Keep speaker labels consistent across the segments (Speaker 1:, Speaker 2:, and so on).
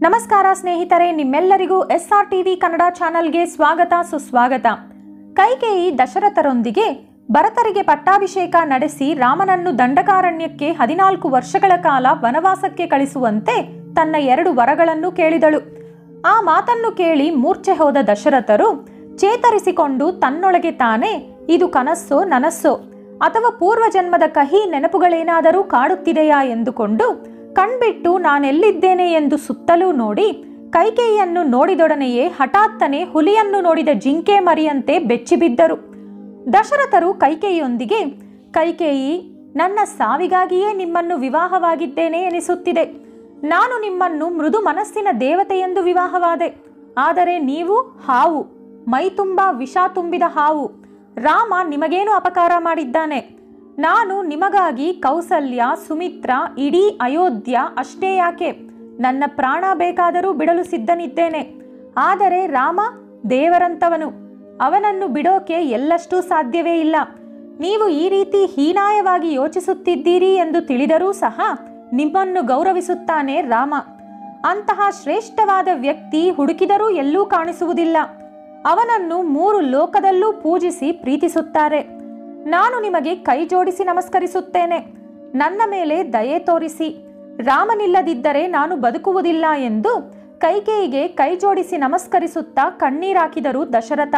Speaker 1: ನಮಸ್ಕಾರ ಸ್ನೇಹಿತರೆ ನಿಮ್ಮೆಲ್ಲರಿಗೂ ಎಸ್ ಆರ್ ಟಿವಿ ಕನ್ನಡ ಚಾನೆಲ್ಗೆ ಸ್ವಾಗತ ಸುಸ್ವಾಗತ ಕೈಕೇಯಿ ದಶರಥರೊಂದಿಗೆ ಭರತರಿಗೆ ಪಟ್ಟಾಭಿಷೇಕ ನಡೆಸಿ ರಾಮನನ್ನು ದಂಡಕಾರಣ್ಯಕ್ಕೆ ಹದಿನಾಲ್ಕು ವರ್ಷಗಳ ಕಾಲ ವನವಾಸಕ್ಕೆ ಕಳಿಸುವಂತೆ ತನ್ನ ಎರಡು ವರಗಳನ್ನು ಕೇಳಿದಳು ಆ ಮಾತನ್ನು ಕೇಳಿ ಮೂರ್ಛೆ ಹೋದ ದಶರಥರು ಚೇತರಿಸಿಕೊಂಡು ತನ್ನೊಳಗೆ ತಾನೇ ಇದು ಕನಸ್ಸೋ ನನಸ್ಸೋ ಅಥವಾ ಪೂರ್ವಜನ್ಮದ ಕಹಿ ನೆನಪುಗಳೇನಾದರೂ ಕಾಡುತ್ತಿದೆಯಾ ಎಂದುಕೊಂಡು ಕಣ್ಬಿಟ್ಟು ನಾನೆಲ್ಲಿದ್ದೇನೆ ಎಂದು ಸುತ್ತಲೂ ನೋಡಿ ಕೈಕೇಯಿಯನ್ನು ನೋಡಿದೊಡನೆಯೇ ಹಠಾತ್ತನೆ ಹುಲಿಯನ್ನು ನೋಡಿದ ಜಿಂಕೆ ಮರಿಯಂತೆ ಬೆಚ್ಚಿಬಿದ್ದರು ದಶರಥರು ಕೈಕೇಯಿಯೊಂದಿಗೆ ಕೈಕೇಯಿ ನನ್ನ ಸಾವಿಗಾಗಿಯೇ ನಿಮ್ಮನ್ನು ವಿವಾಹವಾಗಿದ್ದೇನೆ ಎನಿಸುತ್ತಿದೆ ನಾನು ನಿಮ್ಮನ್ನು ಮೃದು ಮನಸ್ಸಿನ ದೇವತೆಯೆಂದು ವಿವಾಹವಾದೆ ಆದರೆ ನೀವು ಹಾವು ಮೈ ತುಂಬ ವಿಷ ತುಂಬಿದ ಹಾವು ರಾಮ ನಿಮಗೇನು ಅಪಕಾರ ಮಾಡಿದ್ದಾನೆ ನಾನು ನಿಮಗಾಗಿ ಕೌಸಲ್ಯ ಸುಮಿತ್ರ ಇಡೀ ಅಯೋಧ್ಯ ಅಷ್ಟೇ ಯಾಕೆ ನನ್ನ ಪ್ರಾಣ ಬೇಕಾದರೂ ಬಿಡಲು ಸಿದ್ಧನಿದ್ದೇನೆ ಆದರೆ ರಾಮ ದೇವರಂತವನು ಅವನನ್ನು ಬಿಡೋಕೆ ಎಳ್ಳಷ್ಟೂ ಸಾಧ್ಯವೇ ಇಲ್ಲ ನೀವು ಈ ರೀತಿ ಹೀನಾಯವಾಗಿ ಯೋಚಿಸುತ್ತಿದ್ದೀರಿ ಎಂದು ತಿಳಿದರೂ ಸಹ ನಿಮ್ಮನ್ನು ಗೌರವಿಸುತ್ತಾನೆ ರಾಮ ಅಂತಹ ಶ್ರೇಷ್ಠವಾದ ವ್ಯಕ್ತಿ ಹುಡುಕಿದರೂ ಎಲ್ಲೂ ಕಾಣಿಸುವುದಿಲ್ಲ ಅವನನ್ನು ಮೂರು ಲೋಕದಲ್ಲೂ ಪೂಜಿಸಿ ಪ್ರೀತಿಸುತ್ತಾರೆ ನಾನು ನಿಮಗೆ ಕೈ ಜೋಡಿಸಿ ನಮಸ್ಕರಿಸುತ್ತೇನೆ ನನ್ನ ಮೇಲೆ ದಯೆ ತೋರಿಸಿ ರಾಮನಿಲ್ಲದಿದ್ದರೆ ನಾನು ಬದುಕುವುದಿಲ್ಲ ಎಂದು ಕೈಕೇಯಿಗೆ ಕೈ ಜೋಡಿಸಿ ನಮಸ್ಕರಿಸುತ್ತಾ ಕಣ್ಣೀರಾಕಿದರು ದಶರಥ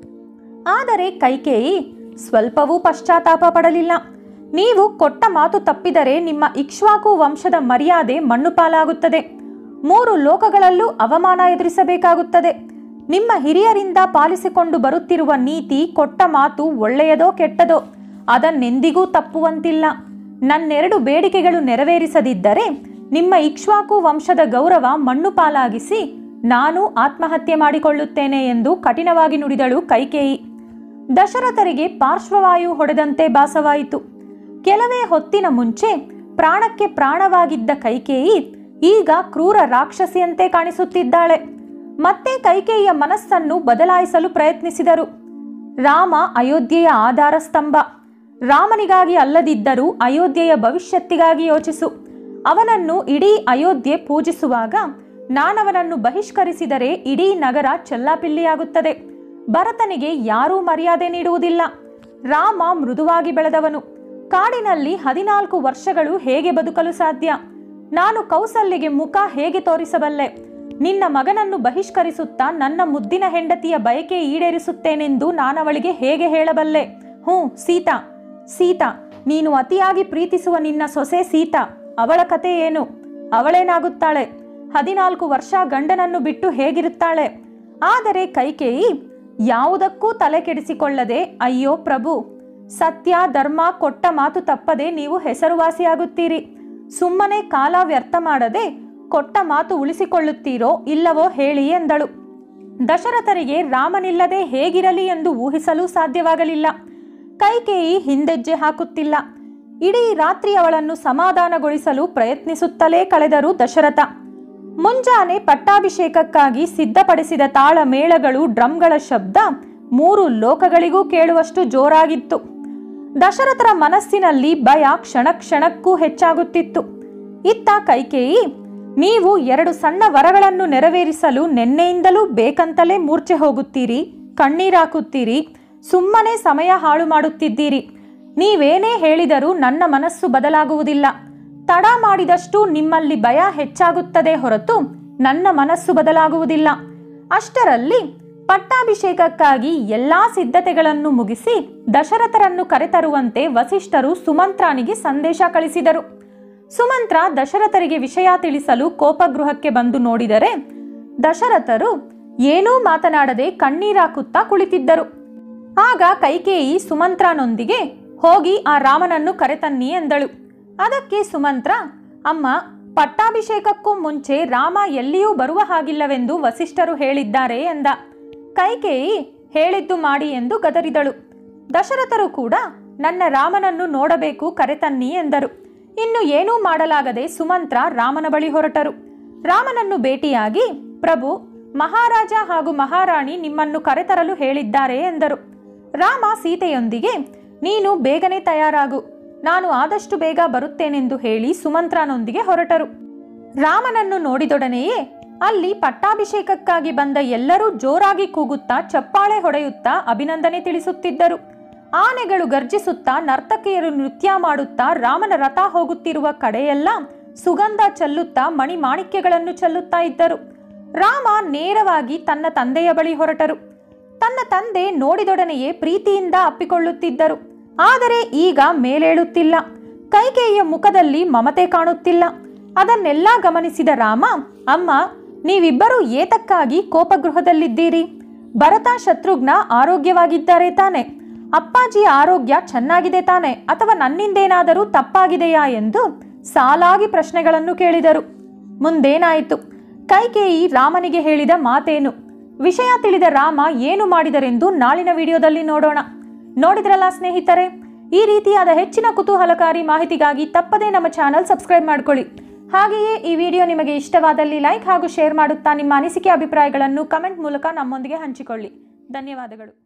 Speaker 1: ಆದರೆ ಕೈಕೇಯಿ ಸ್ವಲ್ಪವೂ ಪಶ್ಚಾತ್ತಾಪ ಪಡಲಿಲ್ಲ ನೀವು ಕೊಟ್ಟ ಮಾತು ತಪ್ಪಿದರೆ ನಿಮ್ಮ ಇಕ್ಷ್ವಾಕು ವಂಶದ ಮರ್ಯಾದೆ ಮಣ್ಣು ಪಾಲಾಗುತ್ತದೆ ಮೂರು ಲೋಕಗಳಲ್ಲೂ ಅವಮಾನ ಎದುರಿಸಬೇಕಾಗುತ್ತದೆ ನಿಮ್ಮ ಹಿರಿಯರಿಂದ ಪಾಲಿಸಿಕೊಂಡು ಬರುತ್ತಿರುವ ನೀತಿ ಕೊಟ್ಟ ಮಾತು ಒಳ್ಳೆಯದೋ ಕೆಟ್ಟದೋ ಅದನ್ನೆಂದಿಗೂ ತಪ್ಪುವಂತಿಲ್ಲ ನನ್ನೆರಡು ಬೇಡಿಕೆಗಳು ನೆರವೇರಿಸದಿದ್ದರೆ ನಿಮ್ಮ ಇಕ್ಷ್ವಾಕು ವಂಶದ ಗೌರವ ಮಣ್ಣು ಪಾಲಾಗಿಸಿ ನಾನು ಆತ್ಮಹತ್ಯೆ ಮಾಡಿಕೊಳ್ಳುತ್ತೇನೆ ಎಂದು ಕಠಿಣವಾಗಿ ನುಡಿದಳು ಕೈಕೇಯಿ ದಶರಥರಿಗೆ ಪಾರ್ಶ್ವವಾಯು ಹೊಡೆದಂತೆ ಭಾಸವಾಯಿತು ಕೆಲವೇ ಹೊತ್ತಿನ ಮುಂಚೆ ಪ್ರಾಣಕ್ಕೆ ಪ್ರಾಣವಾಗಿದ್ದ ಕೈಕೇಯಿ ಈಗ ಕ್ರೂರ ರಾಕ್ಷಸಿಯಂತೆ ಕಾಣಿಸುತ್ತಿದ್ದಾಳೆ ಮತ್ತೆ ಕೈಕೇಯಿಯ ಮನಸ್ಸನ್ನು ಬದಲಾಯಿಸಲು ಪ್ರಯತ್ನಿಸಿದರು ರಾಮ ಅಯೋಧ್ಯೆಯ ಆಧಾರ ಸ್ತಂಭ ರಾಮನಿಗಾಗಿ ಅಲ್ಲದಿದ್ದರೂ ಅಯೋಧ್ಯೆಯ ಭವಿಷ್ಯತ್ತಿಗಾಗಿ ಯೋಚಿಸು ಅವನನ್ನು ಇಡೀ ಅಯೋಧ್ಯೆ ಪೂಜಿಸುವಾಗ ನಾನವನನ್ನು ಬಹಿಷ್ಕರಿಸಿದರೆ ಇಡೀ ನಗರ ಚೆಲ್ಲಾಪಿಲ್ಲಿಯಾಗುತ್ತದೆ ಭರತನಿಗೆ ಯಾರೂ ಮರ್ಯಾದೆ ನೀಡುವುದಿಲ್ಲ ರಾಮ ಮೃದುವಾಗಿ ಬೆಳೆದವನು ಕಾಡಿನಲ್ಲಿ ಹದಿನಾಲ್ಕು ವರ್ಷಗಳು ಹೇಗೆ ಬದುಕಲು ಸಾಧ್ಯ ನಾನು ಕೌಸಲ್ಯಗೆ ಮುಖ ಹೇಗೆ ತೋರಿಸಬಲ್ಲೆ ನಿನ್ನ ಮಗನನ್ನು ಬಹಿಷ್ಕರಿಸುತ್ತಾ ನನ್ನ ಮುದ್ದಿನ ಹೆಂಡತಿಯ ಬಯಕೆ ಈಡೇರಿಸುತ್ತೇನೆಂದು ನಾನವಳಿಗೆ ಹೇಗೆ ಹೇಳಬಲ್ಲೆ ಹ್ಞೂ ಸೀತಾ ಸೀತಾ ನೀನು ಅತಿಯಾಗಿ ಪ್ರೀತಿಸುವ ನಿನ್ನ ಸೊಸೆ ಸೀತಾ ಅವಳ ಕತೆ ಏನು ಅವಳೇನಾಗುತ್ತಾಳೆ ಹದಿನಾಲ್ಕು ವರ್ಷ ಗಂಡನನ್ನು ಬಿಟ್ಟು ಹೇಗಿರುತ್ತಾಳೆ ಆದರೆ ಕೈಕೇಯಿ ಯಾವುದಕ್ಕೂ ತಲೆ ಕೆಡಿಸಿಕೊಳ್ಳದೆ ಅಯ್ಯೋ ಪ್ರಭು ಸತ್ಯ ಧರ್ಮ ಕೊಟ್ಟ ಮಾತು ತಪ್ಪದೆ ನೀವು ಹೆಸರುವಾಸಿಯಾಗುತ್ತೀರಿ ಸುಮ್ಮನೆ ಕಾಲ ವ್ಯರ್ಥ ಮಾಡದೆ ಕೊಟ್ಟ ಮಾತು ಉಳಿಸಿಕೊಳ್ಳುತ್ತೀರೋ ಇಲ್ಲವೋ ಹೇಳಿ ಎಂದಳು ದಶರಥರಿಗೆ ರಾಮನಿಲ್ಲದೆ ಹೇಗಿರಲಿ ಎಂದು ಊಹಿಸಲು ಸಾಧ್ಯವಾಗಲಿಲ್ಲ ಕೈಕೇಯಿ ಹಿಂದೆಜ್ಜೆ ಹಾಕುತ್ತಿಲ್ಲ ಇಡೀ ರಾತ್ರಿ ಅವಳನ್ನು ಸಮಾಧಾನಗೊಳಿಸಲು ಪ್ರಯತ್ನಿಸುತ್ತಲೇ ಕಳೆದರು ದಶರಥ ಮುಂಜಾನೆ ಪಟ್ಟಾಭಿಷೇಕಕ್ಕಾಗಿ ಸಿದ್ಧಪಡಿಸಿದ ತಾಳ ಮೇಳಗಳು ಡ್ರಮ್ಗಳ ಶಬ್ದ ಮೂರು ಲೋಕಗಳಿಗೂ ಕೇಳುವಷ್ಟು ಜೋರಾಗಿತ್ತು ದಶರಥರ ಮನಸ್ಸಿನಲ್ಲಿ ಭಯ ಕ್ಷಣ ಕ್ಷಣಕ್ಕೂ ಹೆಚ್ಚಾಗುತ್ತಿತ್ತು ಇತ್ತ ಕೈಕೇಯಿ ನೀವು ಎರಡು ಸಣ್ಣ ವರಗಳನ್ನು ನೆರವೇರಿಸಲು ನಿನ್ನೆಯಿಂದಲೂ ಬೇಕಂತಲೇ ಮೂರ್ಛೆ ಹೋಗುತ್ತೀರಿ ಕಣ್ಣೀರಾಕುತ್ತೀರಿ ಸುಮ್ಮನೆ ಸಮಯ ಹಾಳು ಮಾಡುತ್ತಿದ್ದೀರಿ ನೀವೇನೇ ಹೇಳಿದರೂ ನನ್ನ ಮನಸ್ಸು ಬದಲಾಗುವುದಿಲ್ಲ ತಡ ಮಾಡಿದಷ್ಟು ನಿಮ್ಮಲ್ಲಿ ಭಯ ಹೆಚ್ಚಾಗುತ್ತದೆ ಹೊರತು ನನ್ನ ಮನಸ್ಸು ಬದಲಾಗುವುದಿಲ್ಲ ಅಷ್ಟರಲ್ಲಿ ಪಟ್ಟಾಭಿಷೇಕಕ್ಕಾಗಿ ಎಲ್ಲಾ ಸಿದ್ಧತೆಗಳನ್ನು ಮುಗಿಸಿ ದಶರಥರನ್ನು ಕರೆತರುವಂತೆ ವಸಿಷ್ಠರು ಸುಮಂತ್ರಾನಿಗೆ ಸಂದೇಶ ಕಳಿಸಿದರು ಸುಮಂತ್ರ ದಶರಥರಿಗೆ ವಿಷಯ ತಿಳಿಸಲು ಕೋಪಗೃಹಕ್ಕೆ ಬಂದು ನೋಡಿದರೆ ದಶರಥರು ಏನೂ ಮಾತನಾಡದೆ ಕಣ್ಣೀರಾಕುತ್ತಾ ಕುಳಿತಿದ್ದರು ಆಗ ಕೈಕೇಯಿ ಸುಮಂತ್ರನೊಂದಿಗೆ ಹೋಗಿ ಆ ರಾಮನನ್ನು ಕರೆತನ್ನಿ ಎಂದಳು ಅದಕ್ಕೆ ಸುಮಂತ್ರ ಅಮ್ಮ ಪಟ್ಟಾಭಿಷೇಕಕ್ಕೂ ಮುಂಚೆ ರಾಮ ಎಲ್ಲಿಯೂ ಬರುವ ಹಾಗಿಲ್ಲವೆಂದು ವಸಿಷ್ಠರು ಹೇಳಿದ್ದಾರೆ ಎಂದ ಕೈಕೇಯಿ ಹೇಳಿದ್ದು ಮಾಡಿ ಎಂದು ಗದರಿದಳು ದಶರಥರು ಕೂಡ ನನ್ನ ರಾಮನನ್ನು ನೋಡಬೇಕು ಕರೆತನ್ನಿ ಎಂದರು ಇನ್ನು ಏನೂ ಮಾಡಲಾಗದೆ ಸುಮಂತ್ರ ರಾಮನ ಬಳಿ ಹೊರಟರು ರಾಮನನ್ನು ಭೇಟಿಯಾಗಿ ಪ್ರಭು ಮಹಾರಾಜ ಹಾಗೂ ಮಹಾರಾಣಿ ನಿಮ್ಮನ್ನು ಕರೆತರಲು ಹೇಳಿದ್ದಾರೆ ಎಂದರು ರಾಮ ಸೀತೆಯೊಂದಿಗೆ ನೀನು ಬೇಗನೆ ತಯಾರಾಗು ನಾನು ಆದಷ್ಟು ಬೇಗ ಬರುತ್ತೇನೆಂದು ಹೇಳಿ ಸುಮಂತ್ರನೊಂದಿಗೆ ಹೊರಟರು ರಾಮನನ್ನು ನೋಡಿದೊಡನೆಯೇ ಅಲ್ಲಿ ಪಟ್ಟಾಭಿಷೇಕಕ್ಕಾಗಿ ಬಂದ ಎಲ್ಲರೂ ಜೋರಾಗಿ ಕೂಗುತ್ತಾ ಚಪ್ಪಾಳೆ ಹೊಡೆಯುತ್ತಾ ಅಭಿನಂದನೆ ತಿಳಿಸುತ್ತಿದ್ದರು ಆನೆಗಳು ಗರ್ಜಿಸುತ್ತಾ ನರ್ತಕಿಯರು ನೃತ್ಯ ಮಾಡುತ್ತಾ ರಾಮನ ರಥ ಹೋಗುತ್ತಿರುವ ಕಡೆಯೆಲ್ಲ ಸುಗಂಧ ಚೆಲ್ಲುತ್ತಾ ಮಣಿ ಮಾಣಿಕ್ಯಗಳನ್ನು ಚೆಲ್ಲುತ್ತಾ ಇದ್ದರು ರಾಮ ನೇರವಾಗಿ ತನ್ನ ತಂದೆಯ ಬಳಿ ಹೊರಟರು ತನ್ನ ತಂದೆ ನೋಡಿದೊಡನೆಯೇ ಪ್ರೀತಿಯಿಂದ ಅಪ್ಪಿಕೊಳ್ಳುತ್ತಿದ್ದರು ಆದರೆ ಈಗ ಮೇಲೇಳುತ್ತಿಲ್ಲ ಕೈಕೇಯಿಯ ಮುಖದಲ್ಲಿ ಮಮತೆ ಕಾಣುತ್ತಿಲ್ಲ ಅದನ್ನೆಲ್ಲ ಗಮನಿಸಿದ ರಾಮ ಅಮ್ಮ ನೀವಿಬ್ಬರೂ ಏತಕ್ಕಾಗಿ ಕೋಪಗೃಹದಲ್ಲಿದ್ದೀರಿ ಭರತ ಶತ್ರುಘ್ನ ಆರೋಗ್ಯವಾಗಿದ್ದಾರೆ ತಾನೆ ಅಪ್ಪಾಜಿಯ ಆರೋಗ್ಯ ಚೆನ್ನಾಗಿದೆ ತಾನೆ ಅಥವಾ ನನ್ನಿಂದೇನಾದರೂ ತಪ್ಪಾಗಿದೆಯಾ ಎಂದು ಸಾಲಾಗಿ ಪ್ರಶ್ನೆಗಳನ್ನು ಕೇಳಿದರು ಮುಂದೇನಾಯಿತು ಕೈಕೇಯಿ ರಾಮನಿಗೆ ಹೇಳಿದ ಮಾತೇನು ವಿಷಯ ತಿಳಿದ ರಾಮ ಏನು ಮಾಡಿದರೆಂದು ನಾಳಿನ ವಿಡಿಯೋದಲ್ಲಿ ನೋಡೋಣ ನೋಡಿದ್ರಲ್ಲ ಸ್ನೇಹಿತರೆ ಈ ರೀತಿಯಾದ ಹೆಚ್ಚಿನ ಕುತೂಹಲಕಾರಿ ಮಾಹಿತಿಗಾಗಿ ತಪ್ಪದೇ ನಮ್ಮ ಚಾನಲ್ ಸಬ್ಸ್ಕ್ರೈಬ್ ಮಾಡ್ಕೊಳ್ಳಿ ಹಾಗೆಯೇ ಈ ವಿಡಿಯೋ ನಿಮಗೆ ಇಷ್ಟವಾದಲ್ಲಿ ಲೈಕ್ ಹಾಗೂ ಶೇರ್ ಮಾಡುತ್ತಾ ನಿಮ್ಮ ಅನಿಸಿಕೆ ಅಭಿಪ್ರಾಯಗಳನ್ನು ಕಮೆಂಟ್ ಮೂಲಕ ನಮ್ಮೊಂದಿಗೆ ಹಂಚಿಕೊಳ್ಳಿ ಧನ್ಯವಾದಗಳು